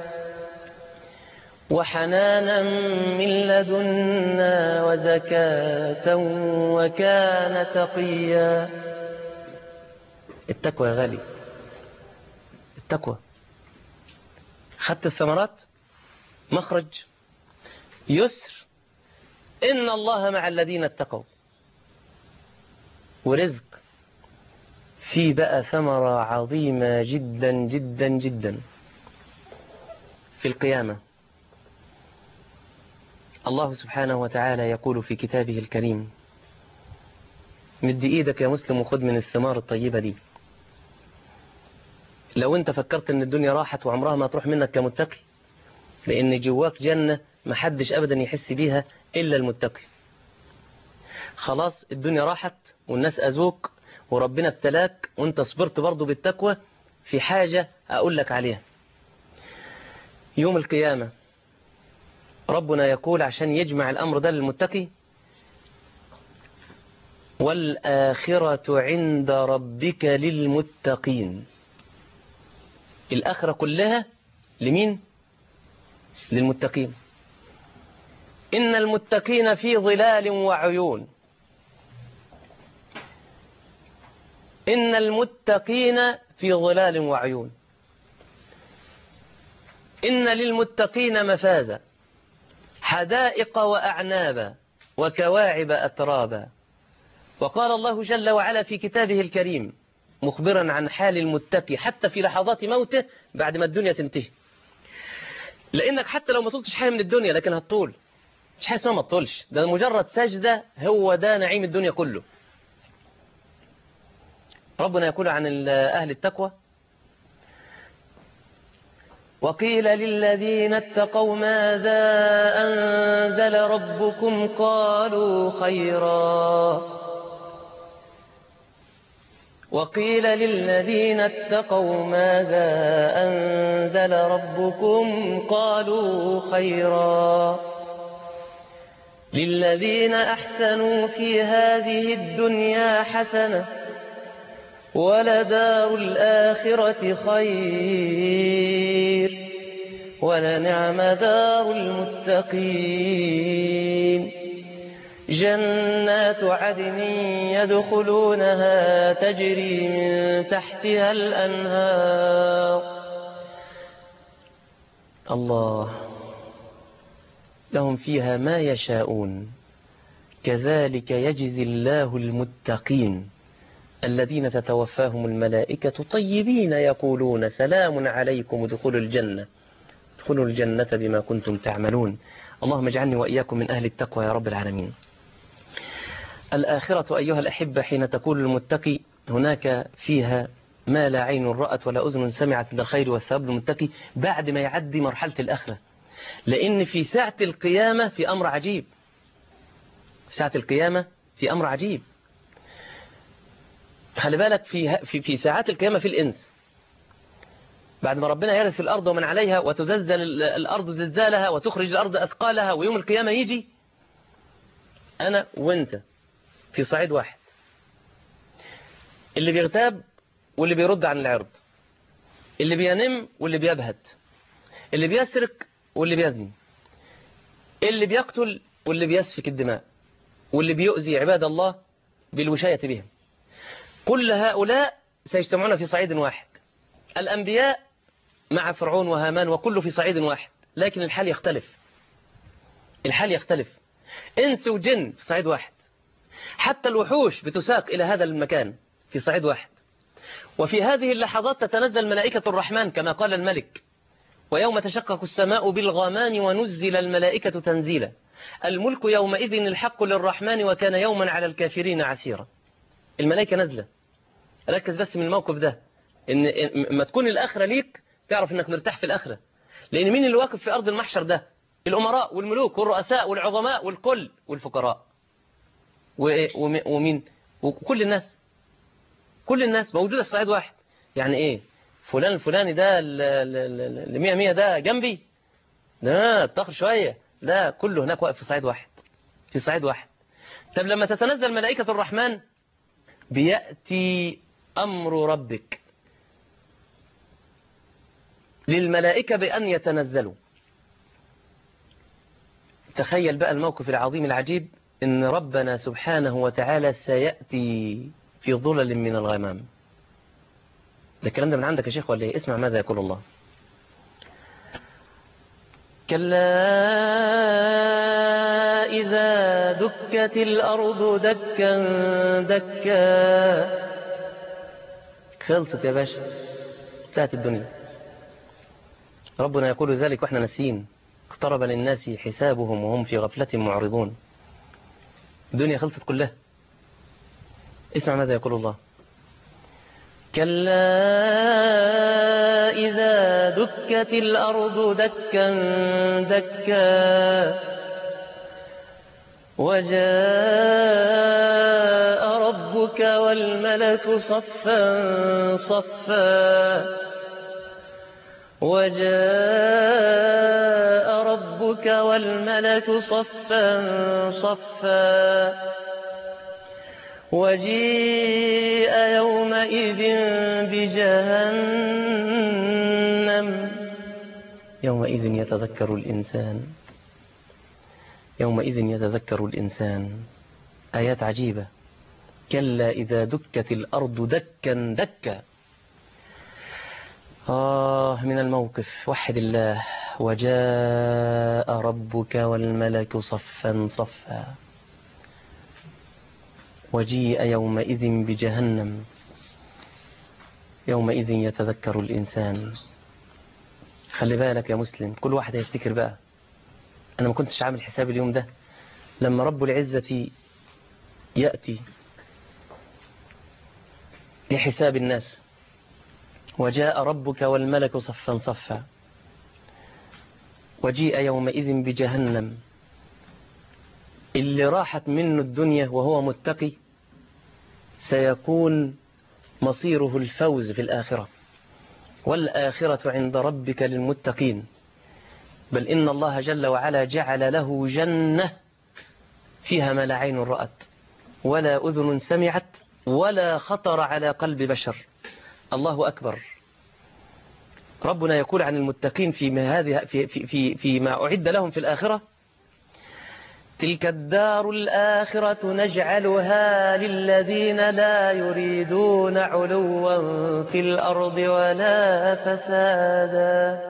وحنانا من لدنا وزكاة وكان تقيا التقوى يا غالي التقوى خدت الثمرات مخرج يسر إن الله مع الذين اتقوا ورزق في بقى ثمرة عظيمة جدا جدا جدا في القيامة الله سبحانه وتعالى يقول في كتابه الكريم مد ايدك يا مسلم وخد من الثمار الطيبة دي لو انت فكرت ان الدنيا راحت وعمرها ما تروح منك كمتقي لان جواك جنة محدش ابدا يحس بيها الا المتقي خلاص الدنيا راحت والناس اذوك وربنا ابتلاك وانت صبرت برضه بالتقوى في حاجة اقول لك عليها يوم القيامة ربنا يقول عشان يجمع الامر ده للمتقي والآخرة عند ربك للمتقين الآخرة كلها لمين؟ للمتقين إن المتقين في ظلال وعيون إن المتقين في ظلال وعيون إن للمتقين مفازا حدائق وأعنابا وكواعب أترابا وقال الله جل وعلا في كتابه الكريم مخبرا عن حال المتقي حتى في لحظات موته بعد ما الدنيا تنتهي لأنك حتى لو ما طلتش حاجة من الدنيا لكن هتطول مش حاجة اسمها ما تطولش ده مجرد سجدة هو ده نعيم الدنيا كله ربنا يقول عن أهل التقوى وقيل للذين اتقوا ماذا أنزل ربكم قالوا خيرا وقيل للذين اتقوا ماذا أنزل ربكم قالوا خيرا للذين أحسنوا في هذه الدنيا حسنة ولدار الآخرة خير ولنعم دار المتقين جنات عدن يدخلونها تجري من تحتها الأنهار الله لهم فيها ما يشاءون كذلك يجزي الله المتقين الذين تتوفاهم الملائكة طيبين يقولون سلام عليكم ادخلوا الجنة ادخلوا الجنة بما كنتم تعملون اللهم اجعلني وإياكم من أهل التقوى يا رب العالمين الآخرة أيها الأحبة حين تقول المتقي هناك فيها ما لا عين رأت ولا أذن سمعت من الخير والثواب المتقي بعد ما يعدي مرحلة الآخرة لأن في ساعة القيامة في أمر عجيب ساعة القيامة في أمر عجيب خلي بالك في, في, في ساعات القيامة في الإنس بعد ما ربنا يرث الأرض ومن عليها وتزلزل الأرض زلزالها وتخرج الأرض أثقالها ويوم القيامة يجي أنا وأنت في صعيد واحد اللي بيغتاب واللي بيرد عن العرض اللي بينم واللي بيبهت اللي بيسرق واللي بيزني اللي بيقتل واللي بيسفك الدماء واللي بيؤذي عباد الله بالوشاية بهم كل هؤلاء سيجتمعون في صعيد واحد الأنبياء مع فرعون وهامان وكله في صعيد واحد لكن الحال يختلف الحال يختلف انس وجن في صعيد واحد حتى الوحوش بتساق إلى هذا المكان في صعيد واحد وفي هذه اللحظات تتنزل ملائكة الرحمن كما قال الملك ويوم تشقق السماء بالغمان ونزل الملائكة تنزيلا الملك يومئذ الحق للرحمن وكان يوما على الكافرين عسيرا الملائكة نزلة ركز بس من الموقف ده إن ما تكون الآخرة ليك تعرف إنك مرتاح في الآخرة لأن مين اللي واقف في أرض المحشر ده الأمراء والملوك والرؤساء والعظماء والكل والفقراء ومين وكل الناس كل الناس موجودة في صعيد واحد يعني إيه فلان الفلاني ده اللي مية مية ده جنبي لا اتأخر شوية لا كله هناك واقف في صعيد واحد في صعيد واحد طب لما تتنزل ملائكة الرحمن بيأتي أمر ربك للملائكة بأن يتنزلوا تخيل بقى الموقف العظيم العجيب إن ربنا سبحانه وتعالى سيأتي في ظلل من الغمام ده الكلام ده من عندك يا شيخ ولا ايه اسمع ماذا يقول الله كلا إذا دكت الأرض دكا دكا خلصت يا باشا انتهت الدنيا ربنا يقول ذلك واحنا ناسيين اقترب للناس حسابهم وهم في غفلة معرضون الدنيا خلصت كلها اسمع ماذا يقول الله كلا إذا دكت الأرض دكا دكا وجاء ربك والملك صفا صفا وجاء ربك والملك صفا صفا وجيء يومئذ بجهنم يومئذ يتذكر الإنسان يومئذ يتذكر الإنسان آيات عجيبة كلا إذا دكت الأرض دكا دكا آه من الموقف وحد الله وجاء ربك والملك صفا صفا وجيء يومئذ بجهنم يومئذ يتذكر الإنسان خلي بالك يا مسلم كل واحد هيفتكر بقى أنا ما كنتش عامل حساب اليوم ده لما رب العزة يأتي لحساب الناس وجاء ربك والملك صفا صفا وجيء يومئذ بجهنم اللي راحت منه الدنيا وهو متقي سيكون مصيره الفوز في الآخرة والآخرة عند ربك للمتقين بل إن الله جل وعلا جعل له جنة فيها ما لا عين رأت ولا أذن سمعت ولا خطر على قلب بشر الله أكبر ربنا يقول عن المتقين في هذه في في في فيما أعد لهم في الآخرة تلك الدار الآخرة نجعلها للذين لا يريدون علوا في الأرض ولا فسادا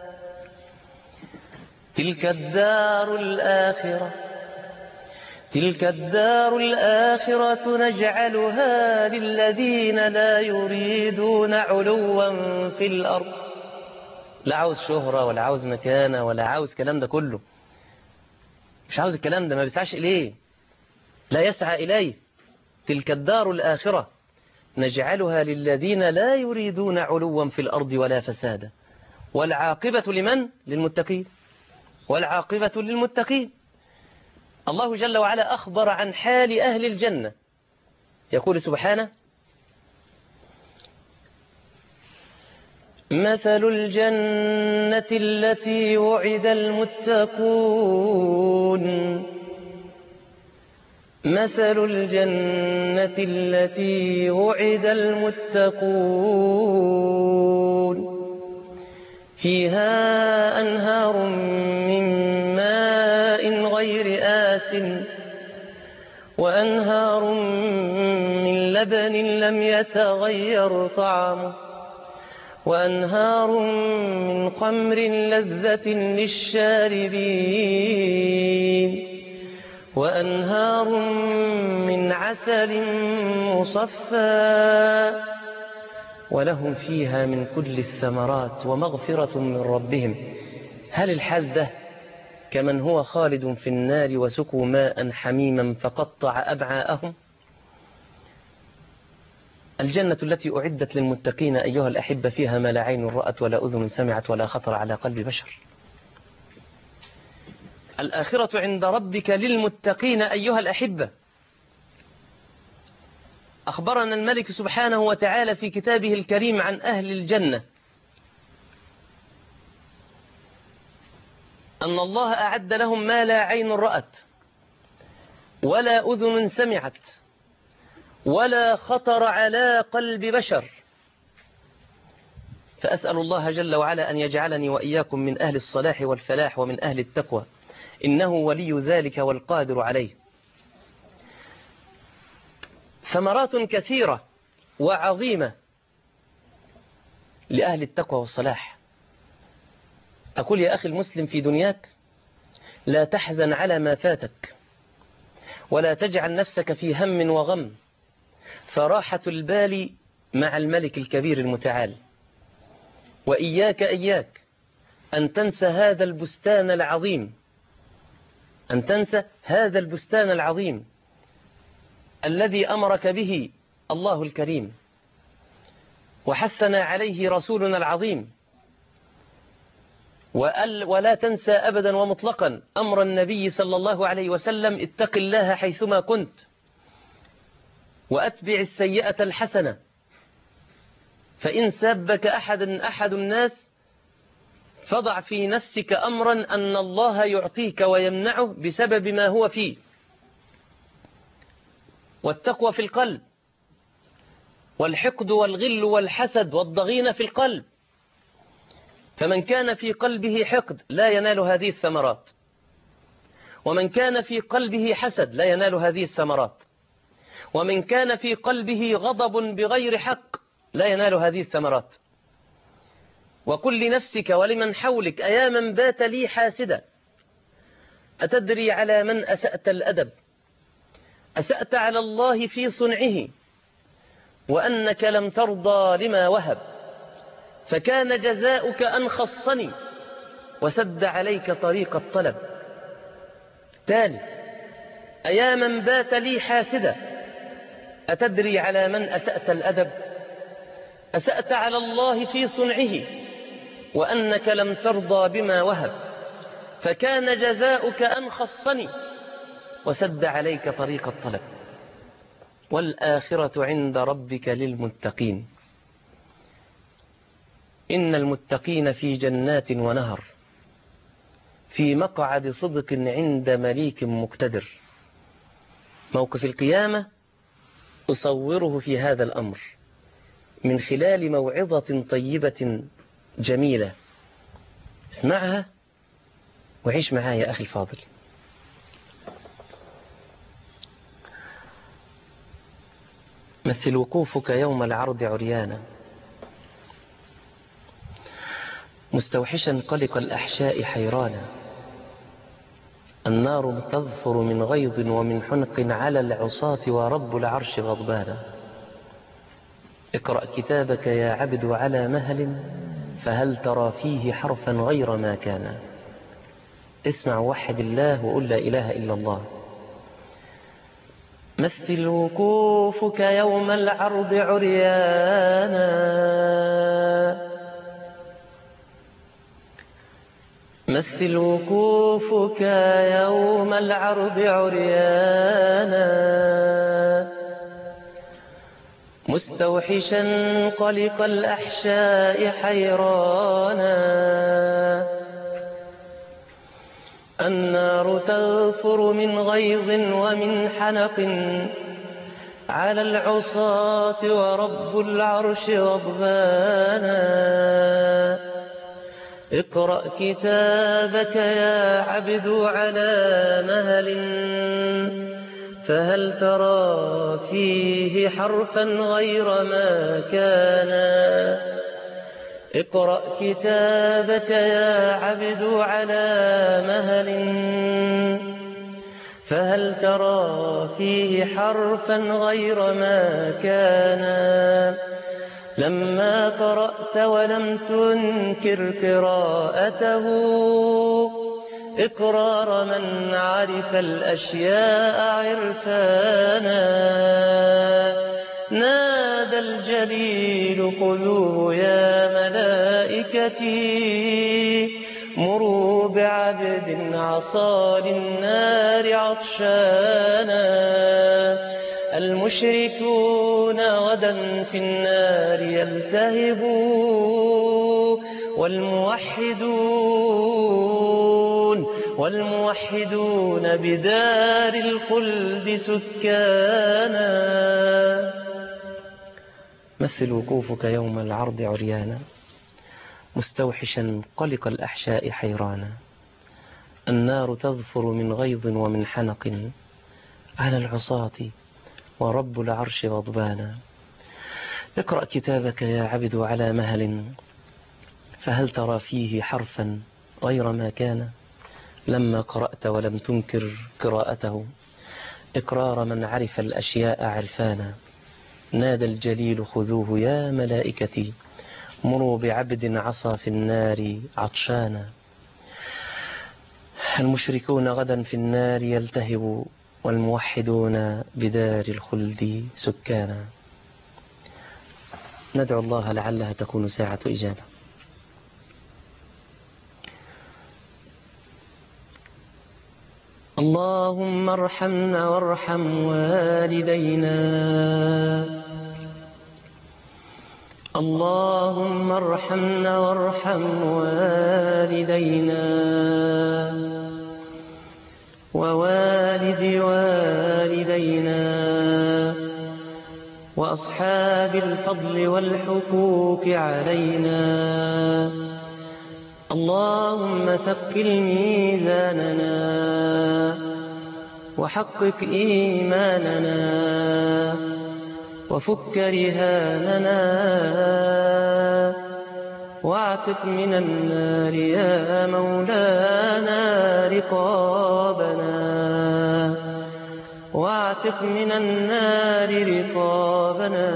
تلك الدار الآخرة تلك الدار الآخرة نجعلها للذين لا يريدون علوا في الأرض لا عاوز شهرة ولا عاوز مكانة ولا عاوز كلام ده كله مش عاوز الكلام ده ما بيسعش إليه لا يسعى إليه تلك الدار الآخرة نجعلها للذين لا يريدون علوا في الأرض ولا فسادا والعاقبة لمن؟ للمتقين والعاقبة للمتقين الله جل وعلا أخبر عن حال أهل الجنة يقول سبحانه مثل الجنة التي وعد المتقون مثل الجنة التي وعد المتقون فيها أنهار من ماء غير آس وأنهار من لبن لم يتغير طعمه وأنهار من خمر لذة للشاربين وأنهار من عسل مصفى ولهم فيها من كل الثمرات ومغفرة من ربهم هل الحال ده كمن هو خالد في النار وسقوا ماء حميما فقطع أبعاءهم الجنة التي أعدت للمتقين أيها الأحبة فيها ما لا عين رأت ولا أذن سمعت ولا خطر على قلب بشر الآخرة عند ربك للمتقين أيها الأحبة أخبرنا الملك سبحانه وتعالى في كتابه الكريم عن أهل الجنة أن الله أعد لهم ما لا عين رأت ولا أذن سمعت ولا خطر على قلب بشر فأسأل الله جل وعلا أن يجعلني وإياكم من أهل الصلاح والفلاح ومن أهل التقوى إنه ولي ذلك والقادر عليه ثمرات كثيرة وعظيمة لأهل التقوى والصلاح أقول يا أخي المسلم في دنياك لا تحزن على ما فاتك ولا تجعل نفسك في هم وغم فراحة البال مع الملك الكبير المتعال وإياك إياك أن تنسى هذا البستان العظيم أن تنسى هذا البستان العظيم الذي أمرك به الله الكريم وحثنا عليه رسولنا العظيم ولا تنسى أبدا ومطلقا أمر النبي صلى الله عليه وسلم اتق الله حيثما كنت وأتبع السيئة الحسنة فإن سابك أحد أحد الناس فضع في نفسك أمرا أن الله يعطيك ويمنعه بسبب ما هو فيه والتقوى في القلب والحقد والغل والحسد والضغين في القلب فمن كان في قلبه حقد لا ينال هذه الثمرات ومن كان في قلبه حسد لا ينال هذه الثمرات ومن كان في قلبه غضب بغير حق لا ينال هذه الثمرات وقل لنفسك ولمن حولك أيا من بات لي حاسدا أتدري على من أسأت الأدب أسأت على الله في صنعه وأنك لم ترضى لما وهب فكان جزاؤك أن خصني وسد عليك طريق الطلب تالي أيا من بات لي حاسدا أتدري على من أسأت الأدب أسأت على الله في صنعه وأنك لم ترضى بما وهب فكان جزاؤك أن خصني وسد عليك طريق الطلب والآخرة عند ربك للمتقين إن المتقين في جنات ونهر في مقعد صدق عند مليك مقتدر موقف القيامة أصوره في هذا الأمر من خلال موعظة طيبة جميلة اسمعها وعيش معايا أخي الفاضل مثل وقوفك يوم العرض عريانا مستوحشا قلق الأحشاء حيرانا النار تظفر من غيظ ومن حنق على العصاة ورب العرش غضبانا اقرأ كتابك يا عبد على مهل فهل ترى فيه حرفا غير ما كان اسمع وحد الله وقل لا إله إلا الله مثل وقوفك يوم العرض عريانا مثل وقوفك يوم العرض عريانا مستوحشا قلق الأحشاء حيرانا النار تغفر من غيظ ومن حنق على العصاة ورب العرش غضبانا اقرأ كتابك يا عبد على مهل فهل ترى فيه حرفا غير ما كان اقرأ كتابك يا عبد على مهل فهل ترى فيه حرفا غير ما كان لما قرأت ولم تنكر قراءته إقرار من عرف الأشياء عرفانا نادى الجليل خذوه يا ملائكتي مروا بعبد عصى للنار عطشانا المشركون غدا في النار يلتهبوا والموحدون والموحدون بدار الخلد سكانا مثل وقوفك يوم العرض عريانا مستوحشا قلق الأحشاء حيرانا النار تظفر من غيظ ومن حنق على العصاة ورب العرش غضبانا اقرأ كتابك يا عبد على مهل فهل ترى فيه حرفا غير ما كان لما قرأت ولم تنكر قراءته إقرار من عرف الأشياء عرفانا نادى الجليل خذوه يا ملائكتي مروا بعبد عصى في النار عطشانا المشركون غدا في النار يلتهبوا والموحدون بدار الخلد سكانا ندعو الله لعلها تكون ساعة إجابة اللهم ارحمنا وارحم والدينا اللهم ارحمنا وارحم والدينا ووالد والدينا وأصحاب الفضل والحقوق علينا اللهم ثقل ميزاننا وحقق إيماننا وفك رهاننا واعتق من النار يا مولانا رقابنا واعتق من النار رقابنا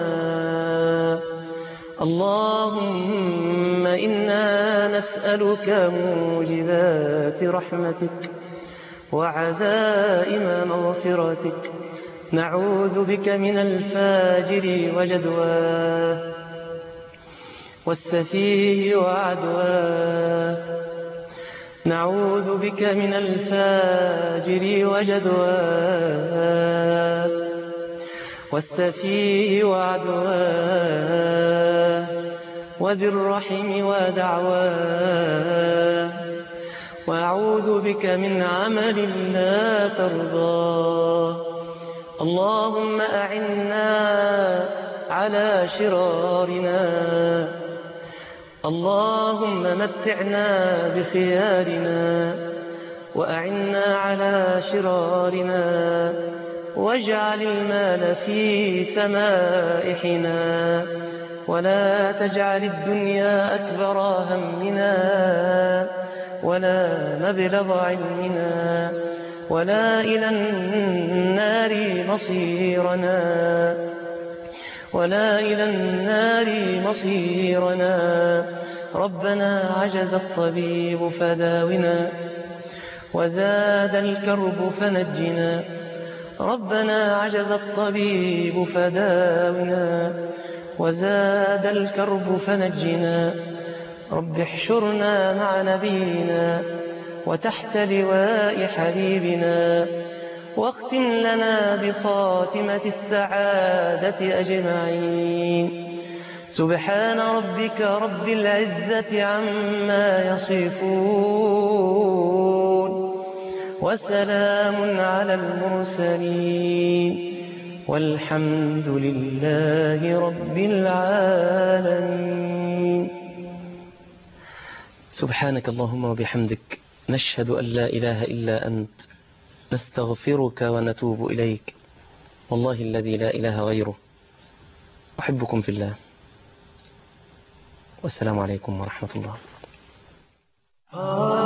اللهم إنا نسألك موجبات رحمتك وعزائم مغفرتك نعوذ بك من الفاجر وجدواه والسفيه وعدواه نعوذ بك من الفاجر وجدواه والسفيه وعدواه وبالرحم ودعواه وأعوذ بك من عمل لا ترضاه اللهم أعنا على شرارنا اللهم متعنا بخيارنا وأعنا على شرارنا واجعل المال في سمائحنا ولا تجعل الدنيا أكبر همنا ولا مبلغ علمنا ولا إلى النار مصيرنا ولا إلى النار مصيرنا ربنا عجز الطبيب فداونا وزاد الكرب فنجنا ربنا عجز الطبيب فداونا وزاد الكرب فنجنا رب احشرنا مع نبينا وتحت لواء حبيبنا واختم لنا بخاتمة السعادة أجمعين سبحان ربك رب العزة عما يصفون وسلام على المرسلين والحمد لله رب العالمين سبحانك اللهم وبحمدك نشهد أن لا إله إلا أنت نستغفرك ونتوب إليك والله الذي لا إله غيره أحبكم في الله والسلام عليكم ورحمة الله